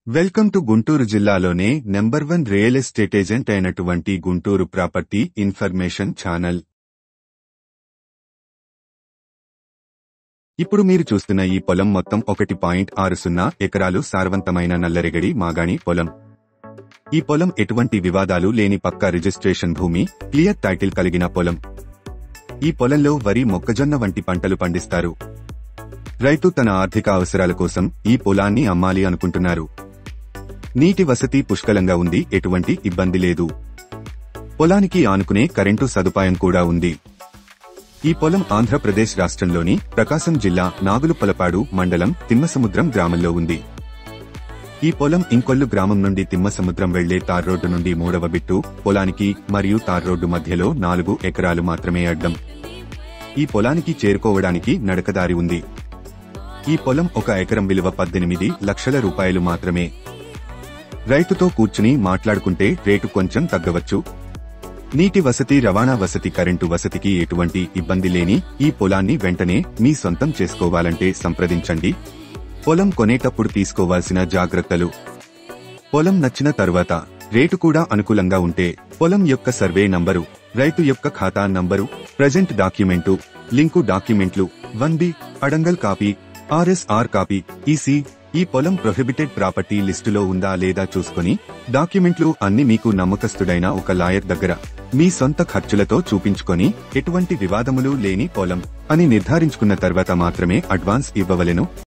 welcome to Guntur జిల్లాలోనే number one real estate agent అయినటువంటి Guntur property information channel ఇప్పుడు మీరు చూస్తున్న ఈ పొలం మొత్తం ఒకటి పాయింట్ ఆరు సున్నా ఎకరాలు సారవంతమైన నల్లరెగడి మాగాణి పొలం ఈ పొలం ఎటువంటి వివాదాలు లేని పక్కా రిజిస్ట్రేషన్ భూమి క్లియర్ టైటిల్ కలిగిన పొలం ఈ పొలంలో వరి మొక్కజొన్న వంటి పంటలు పండిస్తారు రైతు తన ఆర్థిక అవసరాల కోసం ఈ పొలాన్ని అమ్మాలి అనుకుంటున్నారు నీటి వసతి పుష్కలంగా ఉంది ఎటువంటి ఇబ్బంది లేదు పొలానికి ఆనుకునే కరెంటు సదుపాయం కూడా ఉంది ఈ పొలం ఆంధ్రప్రదేశ్ రాష్ట్రంలోని ప్రకాశం జిల్లా నాగులుపలపాడు మండలం తిమ్మసముద్రం గ్రామంలో ఉంది ఈ పొలం ఇంకొల్లు గ్రామం నుండి తిమ్మసముద్రం వెళ్లే తార్ రోడ్డు నుండి మూడవ బిట్టు పొలానికి మరియు తార్ రోడ్డు మధ్యలో నాలుగు ఎకరాలు మాత్రమే అడ్డం ఈ పొలానికి చేరుకోవడానికి నడకదారి ఉంది ఈ పొలం ఒక ఎకరం విలువ పద్దెనిమిది లక్షల రూపాయలు మాత్రమే రైతుతో కూర్చుని మాట్లాడుకుంటే రేటు కొంచెం తగ్గవచ్చు నీటి వసతి రవాణా వసతి కరెంటు వసతికి ఎటువంటి ఇబ్బంది లేని ఈ పొలాన్ని వెంటనే మీ సొంతం చేసుకోవాలంటే సంప్రదించండి పొలం కొనేటప్పుడు తీసుకోవాల్సిన జాగ్రత్తలు పొలం నచ్చిన తరువాత రేటు కూడా అనుకూలంగా ఉంటే పొలం యొక్క సర్వే నంబరు రైతు యొక్క ఖాతా number present document link documents one B అడంగల్ కాపీ ఆర్ఎస్ఆర్ కాపీ ఈసీ ఈ పొలం ప్రొహిబిటెడ్ ప్రాపర్టీ లిస్టులో ఉందా లేదా చూసుకొని డాక్యుమెంట్లు అన్ని మీకు నమ్మకస్తుడైన ఒక లాయర్ దగ్గర మీ సొంత ఖర్చులతో చూపించుకొని ఎటువంటి వివాదములు లేని పొలం అని నిర్ధారించుకున్న తర్వాత మాత్రమే అడ్వాన్స్ ఇవ్వవలెను